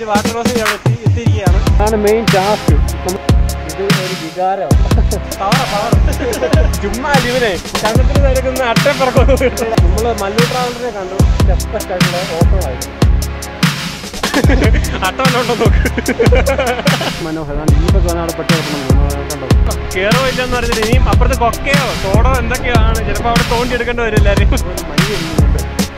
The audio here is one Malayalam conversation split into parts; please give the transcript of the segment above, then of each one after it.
ചെറിയൊരു വാട്ടർ ക്രോസിംഗ് അവിടെ എത്തി എത്തിയിരിക്കുകയാണ് അതാണ് മെയിൻ ടാസ്ക് ഇത് ഒരു വികാരമാണ് പവർ പവർ ചുമ്മാ ഇവനെ കണ്ടത്തിന് നിരക്കുന്ന അട്ടപ്പറക്കൊന്നും നമ്മൾ മല്ലു ട്രാവലറിനെ കണ്ടു സ്റ്റെപ്പ് ആയിട്ടുള്ള ഓട്ടോ ആയിരുന്നു അട്ടവല്ലോണ്ടോ നോക്ക് മനോഹരം ജീപ്പൊക്കെ വന്നാൽ അവിടെ പെട്ട് കിടക്കണം കണ്ടോ കേറോ ഇല്ലെന്ന് പറഞ്ഞിട്ട് ഇനിയും അപ്പുറത്ത് കൊക്കയോ തോടോ എന്തൊക്കെയോ ആണ് ചിലപ്പോൾ അവിടെ തോണ്ടി എടുക്കേണ്ടി വരും എല്ലാവരും മഞ്ഞ് ഇരിക്കുന്നുണ്ട്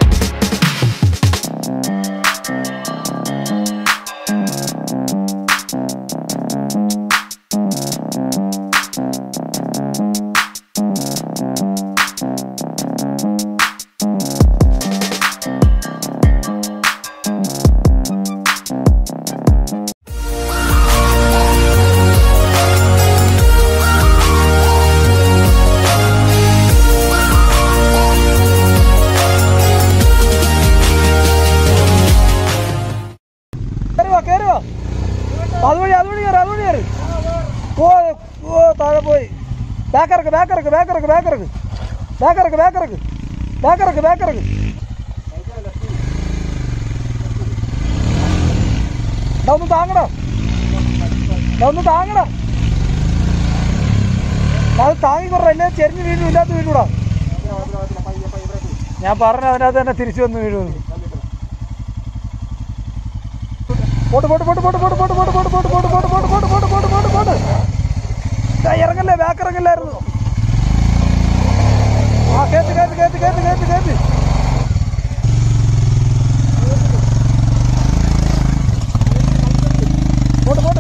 കേറുവാ കേറുവാ അതുവഴി അതുവഴി കയറി അതുവഴി കയറി ഓ ഓ താഴെ പോയി ബാക്കിറക്ക് ബാക്കിറക്ക് ബാക്കിറക്ക് ബാക്കിറക്ക് ബാക്കിറക്ക് ബാക്കിറക്ക് ബാക്കിറക്ക് ബാക്കിറക്ക് ദാ ഒന്ന് താങ്ങടാ ദാ ഒന്ന് താങ്ങടാ ദാ അത് താങ്ങിക്കൊറ എന്നെ ചെരിഞ്ഞ് വീഴും ഇല്ലാത്ത വീഴൂടാ ഞാൻ പറഞ്ഞ അതിനകത്ത് തന്നെ തിരിച്ചു വന്ന് വീഴുമെന്ന് പോട്ട് പോട്ട് പോട്ട് പോട്ട് പോട്ട് പോട്ട് പോട്ട് പോട്ട് പോട്ട് പോട്ട് പോട്ട് പോട്ട് പോട്ട് പോട്ട് പോട്ട് പോട്ട് പോട്ട് ദാ ഇറങ്ങല്ലേ ബാക്ക് ഇറങ്ങല്ലായിരുന്നു ആ കേട്ട് കേട്ട് കേട്ട് കേട്ട് കേട്ട് കേട്ട് പോട്ട് പോട്ട്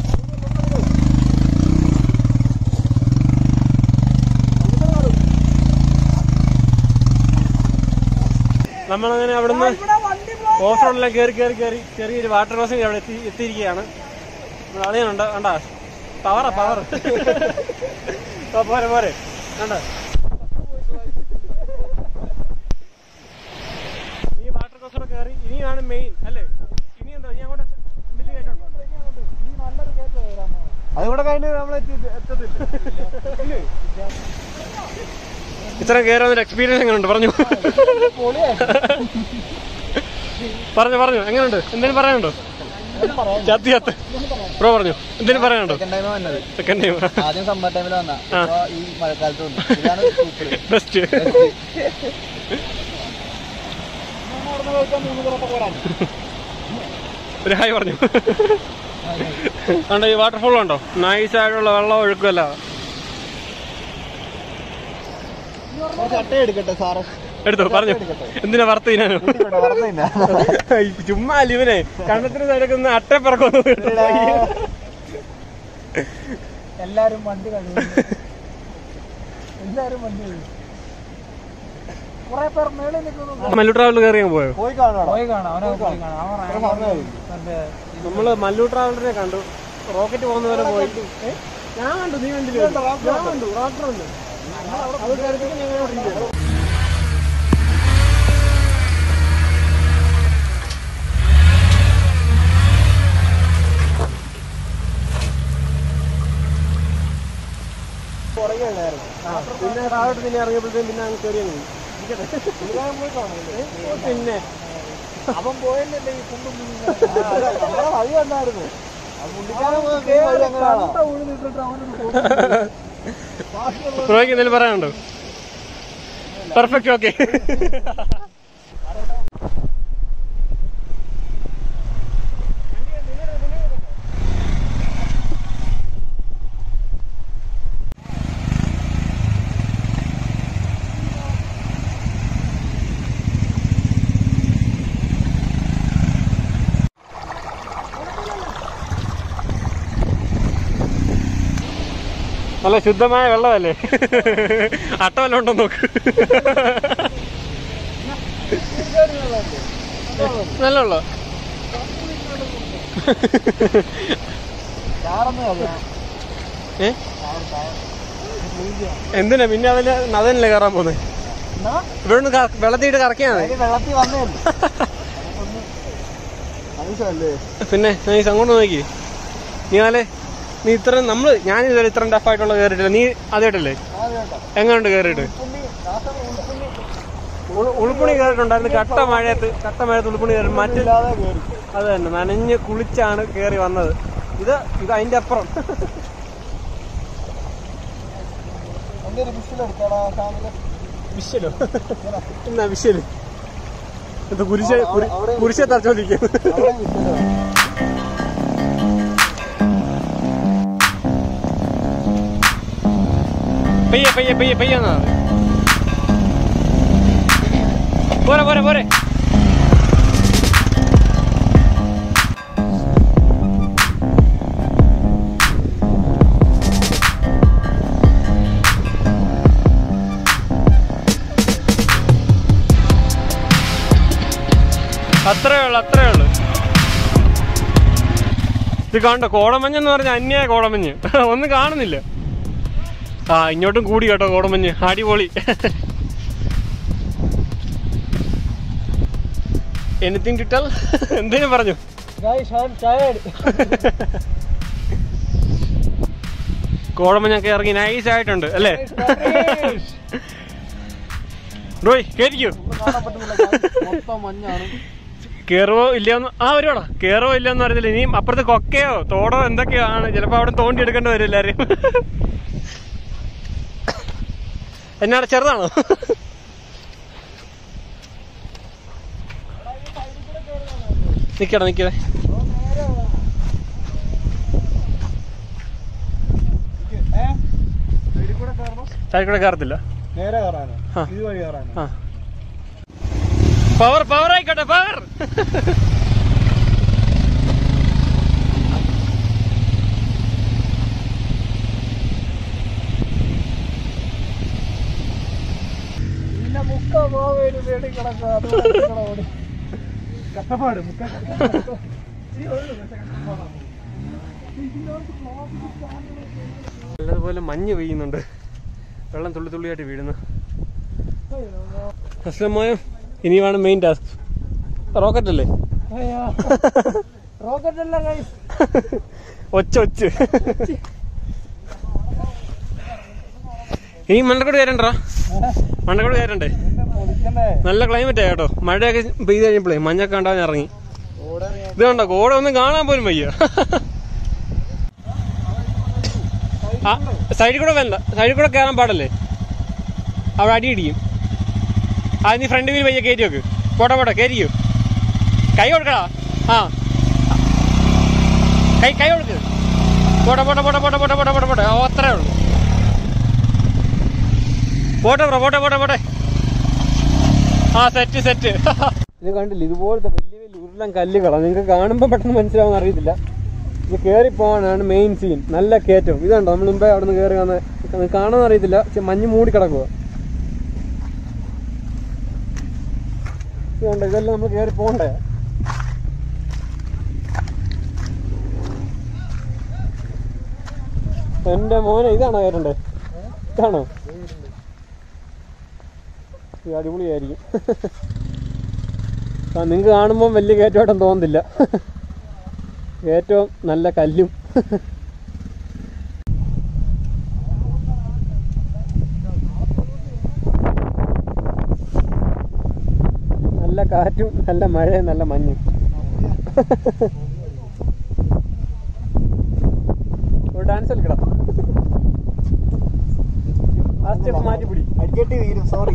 നമ്മളങ്ങനെ അവിടുന്ന് ഓഫ് റോഡിലെല്ലാം കയറി കയറി കയറി ചെറിയൊരു വാട്ടർ ക്രോസിംഗ് അവിടെ എത്തി എത്തിയിരിക്കുകയാണ് അളിയുണ്ട് കണ്ട പവറാ പവർ പോരെ പോരെ കണ്ട ഈ വാട്ടർ ക്രോസർ കയറി ഇനിയാണ് മെയിൻ അല്ലേ ഇനി എന്താ ഇനി അങ്ങോട്ട് വലിയ കയറ്റമുണ്ടോ അതുകൂടെ കഴിഞ്ഞ് നമ്മൾ എത്തത്തില്ല ഇത്ര കയറുന്ന എക്സ്പീരിയൻസ് എങ്ങനെയുണ്ട് പറഞ്ഞു പറഞ്ഞു പറഞ്ഞു എങ്ങനെയുണ്ട് എന്തെങ്കിലും പറയാനുണ്ടോ ചത്ത് ചത്ത് ബ്രോ പറഞ്ഞു എന്തെങ്കിലും പറയാനുണ്ടോ സെക്കൻഡ് ടൈം ആദ്യം സമ്മർ ടൈമിൽ വന്ന ആ. ഈ മഴക്കാലത്ത് വന്നു ഇതാണ് സൂപ്പർ ബെസ്റ്റ് ഒരു ഹായ് പറഞ്ഞു കണ്ടോ ഈ വാട്ടർഫോൾ ഉണ്ടോ നൈസ് ആയിട്ടുള്ള വെള്ളം ഒഴുക്കുമല്ല ചട്ട എടുക്കട്ടെ സാറ് എടുത്തോ പറഞ്ഞു എന്തിനാ വറുത്ത് തിന്നാനോ പറഞ്ഞില്ല ചുമ്മാ അല്ല ഇവനെ കണ്ടത്തിന് നിരക്കുന്ന അട്ടപ്പറക്കൊന്നും എല്ലാരും വണ്ടി കഴിയും എല്ലാരും വണ്ടി കഴിയും കുറെ പേർ മേളിൽ നിൽക്കുന്നു മല്ലു ട്രാവൽ കയറി അങ്ങ് പോയോ പോയി കാണാം പോയി കാണാം അവനെ പോയി കാണാം അവൻ നമ്മള് മല്ലു ട്രാവലറിനെ കണ്ടു റോക്കറ്റ് പോകുന്ന പോലെ പോയി ഞാൻ കണ്ടു നീ കണ്ടില്ല ഞാൻ കണ്ടു റാപ്റ്റർ ഉണ്ട് അത് കയറിയപ്പോൾ ഞങ്ങൾ അവിടെ ഇരിക്കുകയായിരുന്നു. പിന്നെ താഴോട്ട് പിന്നെ ഇറങ്ങിയപ്പോഴത്തേക്കും പിന്നെ അങ്ങ് കയറി അങ്ങ് പോയി. ഏ? പിന്നെ അവൻ പോയല്ലേ ഈ കുണ്ടും നമ്മളെ വഴി വന്നായിരുന്നു പുള്ളിക്കാരൻ പ്രോയ്ക്ക് എന്തെങ്കിലും പറയാനുണ്ടോ പെർഫെക്റ്റ് ഓക്കെ നല്ല ശുദ്ധമായ വെള്ളമല്ലേ അട്ട വല്ലതും ഉണ്ടോ നോക്ക് നല്ല വെള്ളം ഏ എന്തിനാ പിന്നെ അതില് നദനല്ലേ കയറാൻ പോകുന്നത് ഇവിടെ നിന്ന് വെള്ളത്തിയിട്ട് കറക്കിയാ മതി വെള്ളത്തിൽ വന്നേ മനസ്സിലല്ലേ പിന്നെ നീ അങ്ങോട്ട് നോക്കി നീ ആലേ നീ ഇത്ര നമ്മള് ഞാൻ ഇതുവരെ ഇത്ര ടഫായിട്ടുള്ള കയറിയിട്ടില്ല നീ ആദ്യമായിട്ടല്ലേ എങ്ങനെയുണ്ട് കയറിയിട്ട് ഉളു- ഉളുപ്പുണി കയറിയിട്ടുണ്ടായിരുന്നു കട്ട മഴയത്ത് കട്ട മഴയത്ത് ഉളുപ്പുണി കയറി മറ്റ് അത് തന്നെ നനഞ്ഞ് കുളിച്ചാണ് കയറി വന്നത് ഇത് ഇത് അതിന്റെ അപ്പുറം എൻ്റെ ഒരു വിസിലെടുക്കാടാ സാമില് വിശ്വലോ എന്നാ വിശ്വല് ഇത് കുരിശ കുരി- കുരിശെ തറച്ചോണ്ടിരിക്കുന്നു അവിടെ വിസിലാണ് പയ്യെ പയ്യെ പയ്യെ പയ്യെ എന്നാ പോരെ പോരെ പോരെ അത്രേ ഉള്ളു അത്രേ ഉള്ളു ഇത് കണ്ടോ കോടമഞ്ഞ് എന്ന് പറഞ്ഞ അന്യായ കോടമഞ്ഞ് ഒന്നും കാണുന്നില്ല ആ ഇങ്ങോട്ടും കൂടി കേട്ടോ കോടമഞ്ഞ് അടിപൊളി എനിത്തിങ് കിട്ടാൽ എന്തേലും പറഞ്ഞു ഗൈസ് ഐ ആം ടയർഡ് കോടമഞ്ഞൊക്കെ ഇറങ്ങി നൈസ് ആയിട്ടുണ്ട് അല്ലേ ഡോയ് കേരിക്കൂ കാണാൻ പറ്റുന്നില്ല guys. മൊത്തം മഞ്ഞാണ് കേറുവോ ഇല്ലയോന്ന് ആ വരുവാടാ കേറുവോ ഇല്ലയോന്ന് അറിയത്തില്ല ഇനിയും അപ്പുറത്ത് കൊക്കയോ തോടോ എന്തൊക്കെയോ ആണ് ചിലപ്പോ അവിടെ തോണ്ടി എടുക്കേണ്ടി വരും എല്ലാരും എന്നാണ് ചെറുതാണോ നിക്കടാ നിക്കടേ ഏഹ് സൈഡിൽ കൂടെ കയറണം സൈഡിൽ കൂടെ കയറത്തില്ല നേരെ കയറാനോ ആ. ഇത് വഴി കയറാനോ ആ പവർ പവർ ആയിക്കോട്ടെ പവർ പിന്നെ മുക്ക പോവേലും വേണ്ടി കിടക്കുക അത് ഓടി കഷ്ടപ്പാട് മുക്ക നല്ലതുപോലെ മഞ്ഞ് പെയ്യുന്നുണ്ട് വെള്ളം തുള്ളി തുള്ളിയായിട്ട് വീഴുന്നു അസ്ലമായ ഇനിയാണ് മെയിൻ ടാസ്ക് റോക്കറ്റ് അല്ലേ റോക്കറ്റ് അല്ല ഗൈസ് ഒച്ച ഒച്ച് ഇനി മണ്ണക്കോട് കയറണ്ടാ മണ്ണക്കോട് കയറണ്ടേ പൊളിക്കണ്ടേ നല്ല ക്ലൈമറ്റ് കേട്ടോ മഴയൊക്കെ പെയ്ത് കഴിഞ്ഞപ്പോഴേ മഞ്ഞൊക്കെ ഉണ്ടാവാൻ ഇറങ്ങി ഓടറിയാ ഇത് കണ്ടോ കോട ഒന്നും കാണാൻ പോലും വയ്യ ആ സൈഡിൽ കൂടെ വേണ്ട സൈഡിൽ കൂടെ കയറാൻ പാടല്ലേ അവിടെ അടി ഇടിക്കും ആ നീ ഫ്രണ്ട് വീൽ പയ്യെ കയറ്റി വെക്ക് പോട്ടെ പോട്ടെ കയറ്റിക്കോ കൈ കൊടുക്കടാ ആ കൈ കൈ കൊടുക്ക് പോട്ടെ പോട്ടെ പോട്ടെ പോട്ടെ പോട്ടെ പോട്ടെ പോട്ടെ പോട്ടെ ഓ അത്രേ ഉള്ളൂ പോട്ടെ ബ്രോ പോട്ടെ പോട്ടെ പോട്ടെ ആ സെറ്റ് സെറ്റ് ഇത് കണ്ടില്ല ഇതുപോലത്തെ വലിയ വലിയ ഉരുളൻ കല്ലുകളാണ് നിങ്ങൾക്ക് കാണുമ്പോൾ പെട്ടെന്ന് മനസ്സിലാവുന്ന അറിയത്തില്ല ഇത് കയറി പോകാനാണ് മെയിൻ സീൻ നല്ല കയറ്റം ഇതുണ്ടോ നമ്മൾ മുമ്പേ അവിടെ നിന്ന് കയറി വന്ന് കാണാൻ അറിയത്തില്ല പക്ഷെ മഞ്ഞ് മൂടി കിടക്കുക ഇതുണ്ട് ഇതെല്ലാം നമ്മൾ കയറി പോകണ്ടേ എന്റെ മോനെ ഇതാണോ കയറണ്ടേ ഇതാണോ ഇത് അടിപൊളിയായിരിക്കും ആ നിങ്ങൾക്ക് കാണുമ്പോൾ വലിയ കയറ്റമായിട്ടും തോന്നുന്നില്ല ഏറ്റവും നല്ല കല്ലും നല്ല കാറ്റും നല്ല മഴയും നല്ല മഞ്ഞും ഒരു ഡാൻസ് കളിക്കണം ആ സ്റ്റെപ്പ് മാറ്റിപ്പിടി അടിക്കട്ടി വീരും സോറി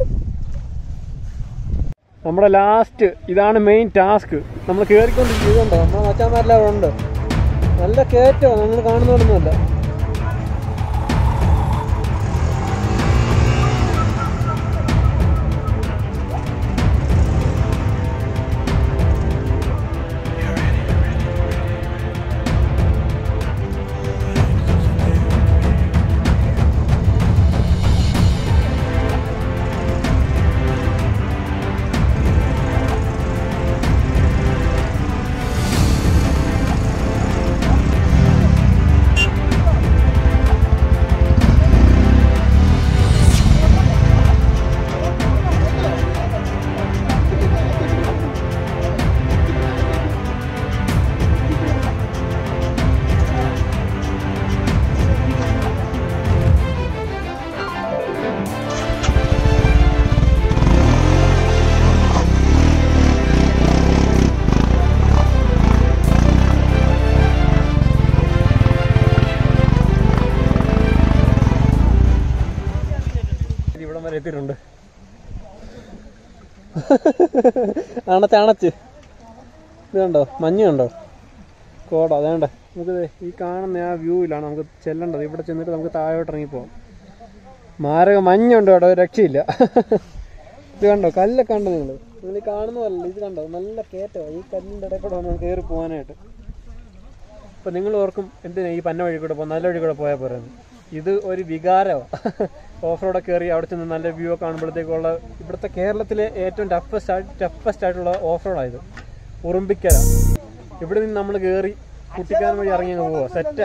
നമ്മുടെ ലാസ്റ്റ് ഇതാണ് മെയിൻ ടാസ്ക് നമ്മൾ കയറിക്കൊണ്ടിരിക്കുന്നുണ്ടോ നമ്മുടെ മച്ചാന്മാരെല്ലാം അവിടെ ഉണ്ട് നല്ല കയറ്റോ നമ്മൾ കാണുന്നതൊന്നുമല്ല എത്തിയിട്ടുണ്ട് അണച്ച് അണച്ച് ഇത് കണ്ടോ മഞ്ഞ് കണ്ടോ കോട അതേണ്ട നമുക്ക് ദേ ഈ കാണുന്ന ആ വ്യൂവിലാണ് നമുക്ക് ചെല്ലേണ്ടത് ഇവിടെ ചെന്നിട്ട് നമുക്ക് താഴോട്ട് ഇറങ്ങിപ്പോവാം മാരക മഞ്ഞുണ്ട് അവിടെ ഒരു രക്ഷയില്ല ഇത് കണ്ടോ കല്ലൊക്കെ കണ്ടോ നിങ്ങൾ നിങ്ങൾ ഈ കാണുന്നതല്ല ഇത് കണ്ടോ നല്ല കയറ്റോ ഈ കല്ലിൻ്റെ ഇടയിൽ കൂടെ വേണം കയറി പോകാനായിട്ട് അപ്പം നിങ്ങൾ ഓർക്കും എന്തിനാ ഈ പന്ന വഴി കൂടെ പോകും നല്ല വഴി കൂടെ പോയാൽ പോരാന്ന് ഇത് ഒരു വികാരമാണ് ഓഫ് റോഡൊക്കെ കയറി അവിടെ ചെന്ന് നല്ല വ്യൂ ഒക്കെ കാണുമ്പോഴത്തേക്കുള്ള ഇവിടുത്തെ കേരളത്തിലെ ഏറ്റവും ടഫസ്റ്റ് ടഫസ്റ്റ് ആയിട്ടുള്ള ഓഫ് റോഡായത് ഉറുമ്പിക്കര ഇവിടെ നിന്ന് നമ്മൾ കയറി കുട്ടിക്കാരൻ വഴി ഇറങ്ങി അങ്ങ് പോവാ സെറ്റ്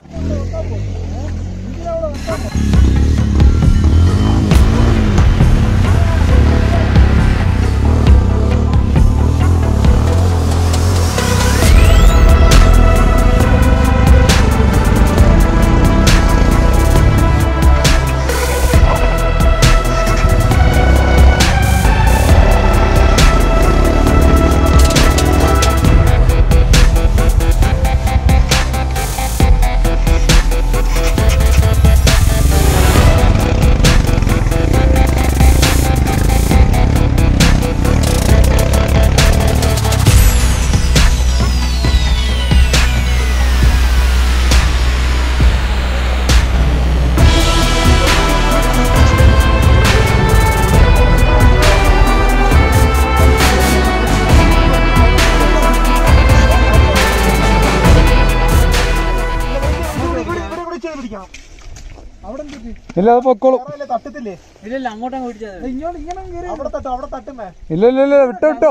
ഇല്ല അത് പൊക്കോളും തട്ടത്തില്ലേ ഇല്ലല്ല അങ്ങോട്ടങ്ങ് പിടിച്ചത് ഇങ്ങോട്ട് ഇങ്ങനെ കേറി അവിടെ തട്ടും അവിടെ തട്ടുമേ ഇല്ല ഇല്ല ഇല്ല വിട്ടോ വിട്ടോ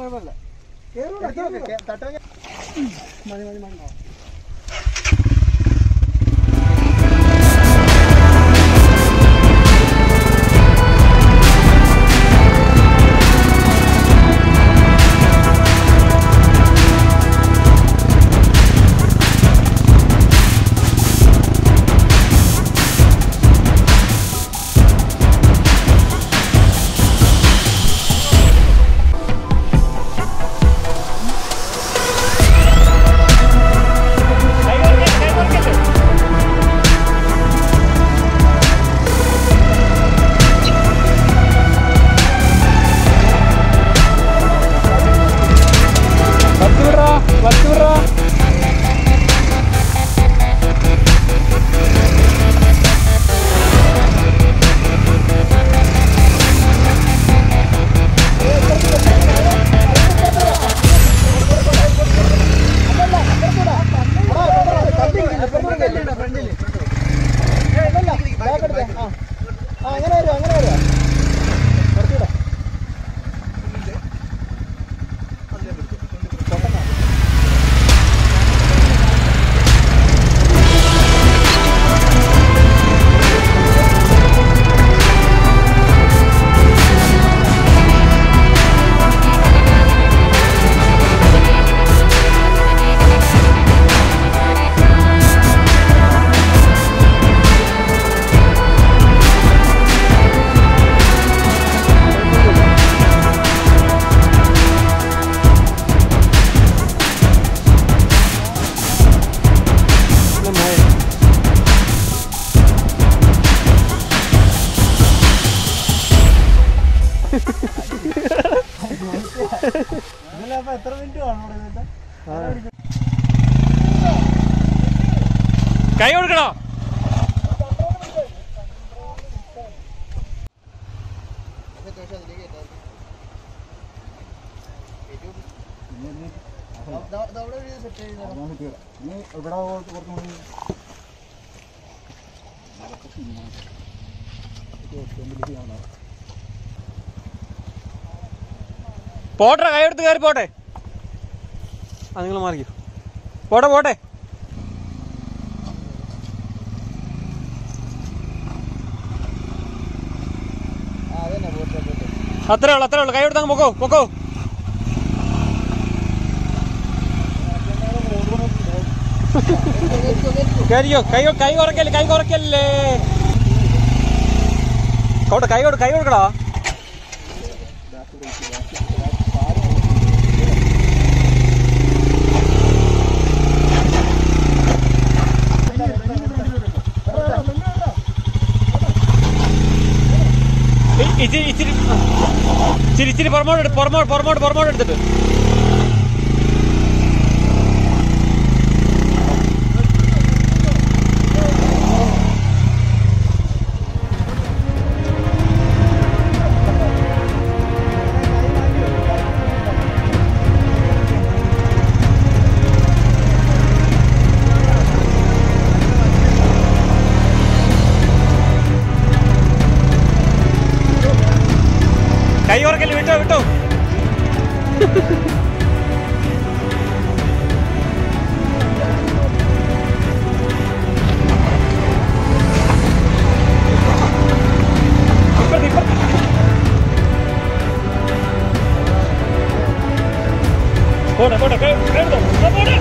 പത്ത് വിടറാ പത്ത് വിടറാ അങ്ങനെ വരും അങ്ങനെ വരും എത്ര മിനിറ്റ് കാണും കൈ കൊടുക്കണോ ഇവിടെ കുറച്ചും കൂടി പോട്ടെ കൈ എടുത്ത് കയറി പോട്ടെ ആ നിങ്ങൾ മാറിക്കോ പോട്ടെ പോട്ടെ അത്രേ ഉള്ളു അത്രേ ഉള്ളു കൈ എടുത്തങ്ങ് പൊക്കോ പൊക്കോ കയറിയോ കൈ കൈ കുറയ്ക്കല്ലേ കൈ കുറയ്ക്കല്ലേ കോട്ടെ കൈ കൊടു കൈ കൊടുക്കടാ ഇ- ഇച്ചിരി ഇച്ചിരി പുറമോട്ട് എടുത്ത് പുറമോട്ട് പുറമോട്ട് പുറമോട്ട് എടുത്തിട്ട് കൈ ഉറക്കല്ലേ വിട്ടോ വിട്ടോ ഇപ്പുറത്ത്, ഇപ്പുറത്ത്. പോട്ടെ പോട്ടെ കൈ- കൈ എടുത്തോ. ആ, പോട്ടെ.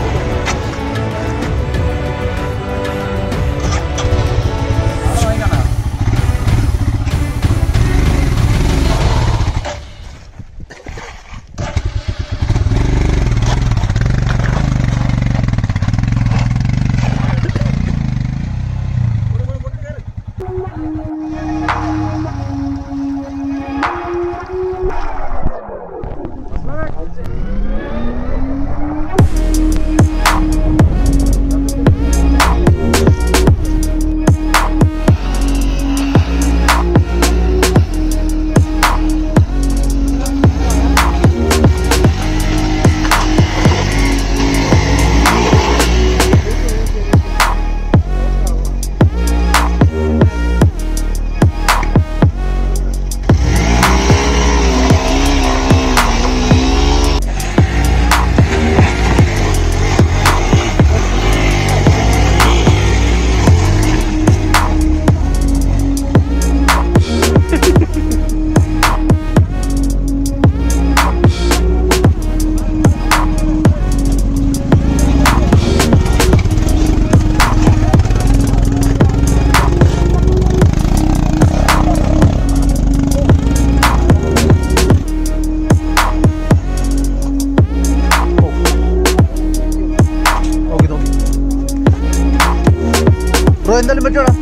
നോക്കി നോക്കി ബ്രോ എന്തായാലും പറ്റൂടാ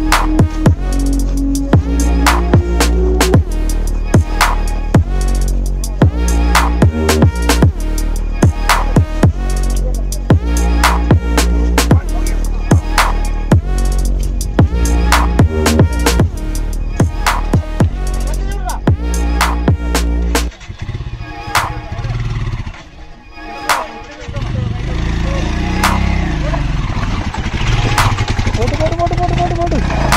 പോട്ട് പോട്ട് പോട്ട് പോട്ട് പോട്ട് പോട്ട്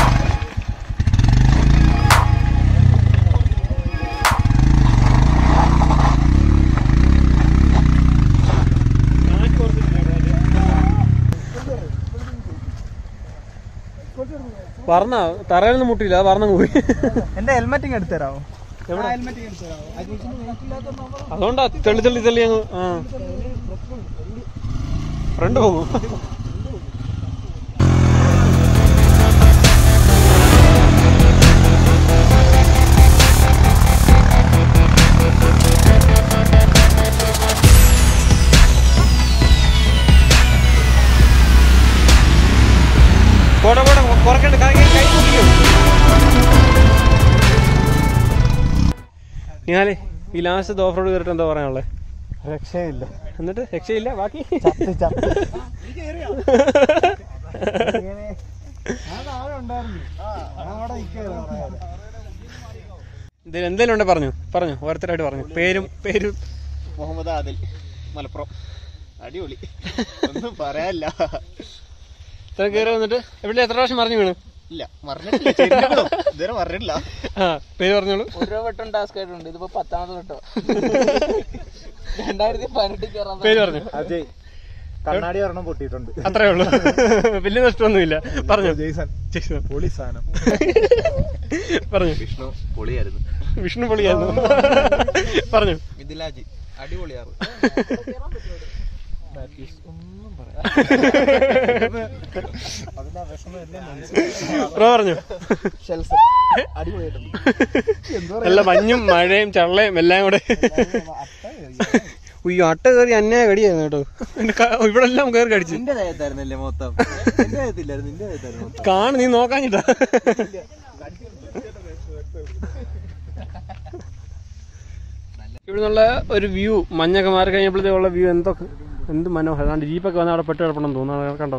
പറഞ്ഞ തറയിലൊന്നും മുട്ടിയില്ല അത് പറഞ്ഞ പോയി എന്റെ ഹെൽമെറ്റിങ് എടുത്തു തരാമോ എവിടെ? ഹെൽമെറ്റിങ് എടുത്തു തരാമോ അതുകൊണ്ടാ തെളി തെളി തെളി അങ്ങ് ആ ഫ്രണ്ട് പോകും പോട്ടെ പോട്ടെ കുറക്കണ്ട കൈ കൈ കൈ കുടിക്കും ഞാനേ ഈ ലാസ്റ്റ് ഓഫ് റോഡ് കയറിട്ട് എന്താ പറയാനുള്ളത് രക്ഷയില്ല എന്നിട്ട് രക്ഷയില്ല ബാക്കി ചത്ത് ചത്ത് ഞാൻ താഴെ ഉണ്ടായിരുന്നു ഞാൻ അവിടെ നിൽക്കുകയായിരുന്നു ഇതിൽ എന്തെങ്കിലും ഉണ്ടെ പറഞ്ഞു പറഞ്ഞു ഓരോരുത്തരായിട്ട് പറഞ്ഞു പേരും പേരും മുഹമ്മദ് ആദിൽ മലപ്പുറം അടിപൊളി ഒന്നും പറയാനില്ല ഇത്ര കയറി വന്നിട്ട് എവിടെ എത്ര പ്രാവശ്യം പറഞ്ഞു വീണു ഇല്ല മറിഞ്ഞിട്ടില്ല ചെരിഞ്ഞിട്ടുള്ളൂ. ഇതുവരെ പറഞ്ഞിട്ടില്ല ആ പേര് പറഞ്ഞോളൂ ഓരോ വട്ടം ടാസ്ക് ആയിട്ടുണ്ട് ഇതിപ്പോ പത്താമത് വട്ടം രണ്ടായിരത്തി പതിനെട്ടിൽ കയറാൻ പേര് പറഞ്ഞു അജയ് കണ്ണാടി ഒരെണ്ണം പൊട്ടിയിട്ടുണ്ട് അത്രേ ഉള്ളൂ വലിയ നഷ്ടമൊന്നുമില്ല പറഞ്ഞു ജയ്സൺ ജയ്സൺ. പൊളി സാധനം പറഞ്ഞു വിഷ്ണു പൊളിയായിരുന്നു വിഷ്ണു പൊളിയായിരുന്നു പറഞ്ഞു മിഥിലാജി അടിപൊളിയായിരുന്നു ബ്രോ പറഞ്ഞു ഷെൽസ് അടിപൊളിയായിട്ടുണ്ട് നല്ല മഞ്ഞും മഴയും ചള്ളയും എല്ലാം കൂടെ ഉയ്യോ അട്ട കയറി അന്യായ കടിയായിരുന്നു കേട്ടോ എന്റെ ക- ഇവിടെ എല്ലാം കയറി കടിച്ചു നിന്റെ ദേഹത്തായിരുന്നല്ലേ മൊത്തം എന്റെ ദേഹത്തില്ലായിരുന്നു നിന്റെ ദേഹത്തായിരുന്നു മൊത്തം കാണു നീ നോക്കാഞ്ഞിട്ടാ ഇവിടെ നിന്നുള്ള ഒരു വ്യൂ മഞ്ഞൊക്കെ മാറി കഴിഞ്ഞപ്പോഴത്തേക്കുള്ള വ്യൂ എന്തൊക്കെ എന്ത് മനോഹരം അതാണ്ട് ജീപ്പൊക്കെ വന്ന് അവിടെ പെട്ട് കിടപ്പണമെന്ന് തോന്നുന്നു കണ്ടോ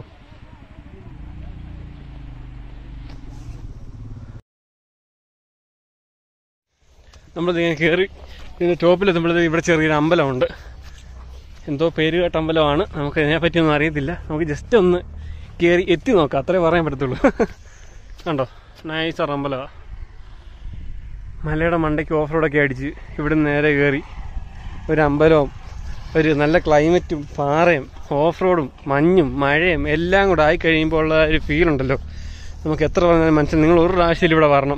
നമ്മളിത് ഇങ്ങനെ കയറി ഇതിൻ്റെ ടോപ്പിലെത്തുമ്പോഴത്തേക്ക് ഇവിടെ ചെറിയൊരു അമ്പലമുണ്ട് എന്തോ പേര് കേട്ട അമ്പലമാണ് നമുക്ക് ഇതിനെ പറ്റിയൊന്നും അറിയത്തില്ല നമുക്ക് ജസ്റ്റ് ഒന്ന് കയറി എത്തി നോക്കാം അത്രേ പറയാൻ പറ്റത്തുള്ളൂ കണ്ടോ നൈസർ അമ്പലമാണ് മലയുടെ മണ്ടയ്ക്ക് ഓഫ് റോഡൊക്കെ അടിച്ച് ഇവിടുന്ന് നേരെ കയറി ഒരു അമ്പലവും ഒരു നല്ല ക്ലൈമറ്റും പാറയും ഓഫ് റോഡും മഞ്ഞും മഴയും എല്ലാം കൂടെ ആയി കഴിയുമ്പോൾ ഉള്ള ഒരു ഫീൽ ഉണ്ടല്ലോ നമുക്ക് എത്ര പറഞ്ഞാലും മനസ്സിൽ നിങ്ങൾ ഒരു പ്രാവശ്യം ഇവിടെ വരണം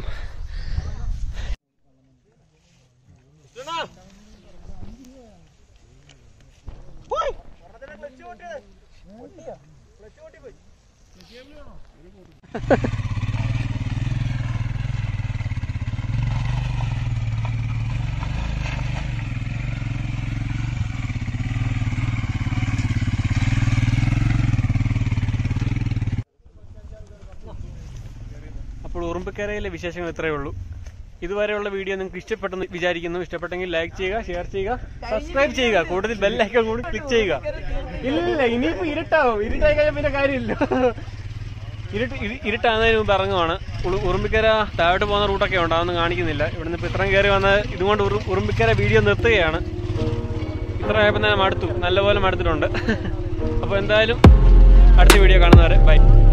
അപ്പോൾ ഉറുമ്പക്കരയിലെ വിശേഷങ്ങൾ ഇത്രയേ ഉള്ളൂ ഇതുവരെയുള്ള വീഡിയോ നിങ്ങൾക്ക് ഇഷ്ടപ്പെട്ടെന്ന് വിചാരിക്കുന്നു ഇഷ്ടപ്പെട്ടെങ്കിൽ ലൈക്ക് ചെയ്യുക ഷെയർ ചെയ്യുക സബ്സ്ക്രൈബ് ചെയ്യുക കൂടുതൽ ബെല്ലൈക്കൺ കൂടി ക്ലിക്ക് ചെയ്യുക ഇല്ല ഇനിയിപ്പോ ഇരുട്ടാവും ഇരുട്ടായി കഴിഞ്ഞാൽ പിന്നെ കാര്യമില്ല ഇരുട്ട് ഇരു- ഇരുട്ടാകുന്നതിന് മുമ്പ് ഇറങ്ങുവാണ് ഉളു- ഉറുമ്പിക്കര താഴോട്ട് പോകുന്ന റൂട്ടൊക്കെ ഉണ്ട് അതൊന്നും കാണിക്കുന്നില്ല ഇവിടുന്ന് ഇപ്പൊ ഇത്രയും കയറി വന്ന ഇതുകൊണ്ട് ഉറു- ഉറുമ്പിക്കര വീഡിയോ നിർത്തുകയാണ് ഇത്ര ആയപ്പോൾ തന്നെ മടുത്തു നല്ലപോലെ മടുത്തിട്ടുണ്ട് അപ്പോൾ എന്തായാലും അടുത്ത വീഡിയോ കാണുന്നവരെ ബൈ